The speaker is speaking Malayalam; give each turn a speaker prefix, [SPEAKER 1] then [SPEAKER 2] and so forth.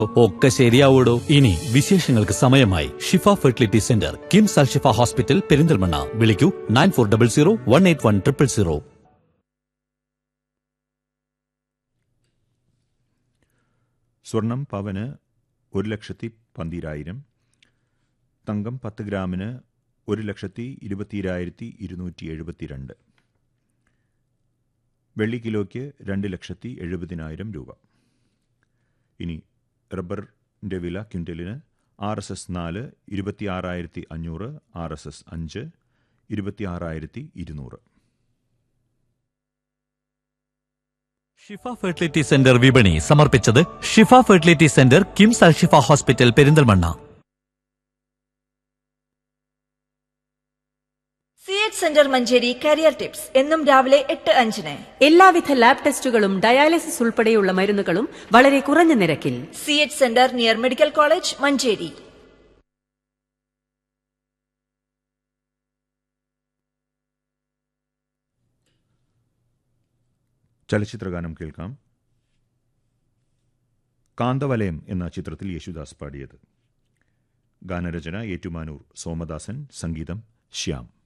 [SPEAKER 1] ഒക്കെ ശരിയാവൂടോ ഇനി വിശേഷങ്ങൾക്ക് സമയമായി Shifa fertility centre KIMS Al Shifa hospital Perinthalmanna വിളിക്കൂ nine four double zero one eight one triple zero
[SPEAKER 2] സ്വർണം പവന് ഒരു ലക്ഷത്തി പന്തിരായിരം തങ്കം പത്ത് ഗ്രാമിന് ഒരു ലക്ഷത്തി ഇരുപത്തിരായിരത്തി ഇരുന്നൂറ്റി എഴുപത്തിരണ്ട് വെള്ളി കിലോയ്ക്ക് രണ്ട് ലക്ഷത്തി എഴുപതിനായിരം രൂപ ഇനി റബ്ബറിൻ്റെ വില ക്വിൻ്റലിന് ആർ എസ് എസ് നാല് ഇരുപത്തിയാറായിരത്തി അഞ്ഞൂറ് ആർ എസ് എസ് അഞ്ച് ഇരുപത്തിയാറായിരത്തി ഇരുന്നൂറ്
[SPEAKER 1] ഷിഫ ഫെർട്ടിലിറ്റി സെന്റർ വിപണി സമർപ്പിച്ചത് Shifa fertility centre KIMS Al Shifa hospital Perinthalmanna
[SPEAKER 3] C H centre Manjeri career tips എന്നും രാവിലെ എട്ട് അഞ്ചിന്
[SPEAKER 4] എല്ലാവിധ ലാബ് ടെസ്റ്റുകളും ഡയാലിസിസ് ഉൾപ്പെടെയുള്ള മരുന്നുകളും വളരെ കുറഞ്ഞ നിരക്കിൽ
[SPEAKER 3] C H centre near medical college Manjeri
[SPEAKER 2] ചലച്ചിത്രഗാനം കേൾക്കാം കാന്തവലയം എന്ന ചിത്രത്തിൽ യേശുദാസ് പാടിയത് ഗാനരചന ഏറ്റുമാനൂർ സോമദാസൻ സംഗീതം ശ്യാം